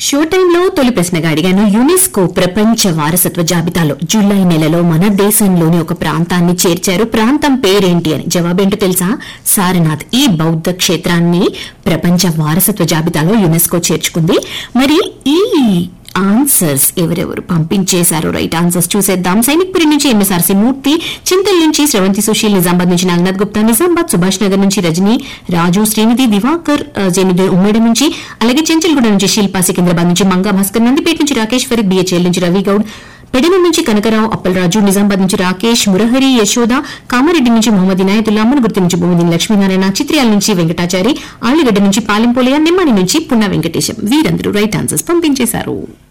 show టైంలో తొలి ప్రశ్నగా అడిగాను యునెస్కో ప్రపంచ వారసత్వ జాబితాలో జూలై నెలలో మన దేశంలోని ఒక ప్రాంతాన్ని చేర్చారు ప్రాంతం పేరేంటి అని జవాబేంటో తెలుసా సారనాథ్ ఈ బౌద్ధ క్షేత్రాన్ని ప్రపంచ వారసత్వ జాబితాలో యునెస్కో చేర్చుకుంది మరి ఈ ఆన్సర్స్ ఎవరెవరు పంపించేశారో రైట్ ఆన్సర్స్ చూసేద్దాం సైనిక్పురి నుంచి ఎంఎస్ఆర్సీ మూర్తి చింతల్ నుంచి శ్రవంతి సుశీల్ నిజామాబాద్ నుంచి నాగనాథ్ గుప్తా నిజామాబాద్ సుభాష్ నగర్ నుంచి రజని రాజు శ్రీనిధి దివాకర్ ఆ, జైనుద్దీన్ ఉమ్మడి నుంచి అలాగే చెంచల్గూడ నుంచి శిల్పా సికింద్రాబాద్ నుంచి మంగా భాస్కర్ నందిపేట నుంచి రాకేష్ ఫరీద్ బిహెచ్ఎల్ నుంచి రవి గౌడ్ పెడన నుంచి కనకరావు అప్పలరాజు నిజామాబాద్ నుంచి రాకేష్ మురహరి యశోద కామారెడ్డి నుంచి మొహమ్మద్ ఇనాయతుల్లా అమ్మనగుర్తి నుంచి భూమిదిన్ లక్ష్మీనారాయణ చిత్రయాల నుంచి వెంకటాచారి ఆళ్లగడ్డ నుంచి పాలెంపోలియా నిమ్మాని నుంచి పున్న వెంకటేశం వీరందరూ రైట్ ఆన్సర్స్ పంపించేశారు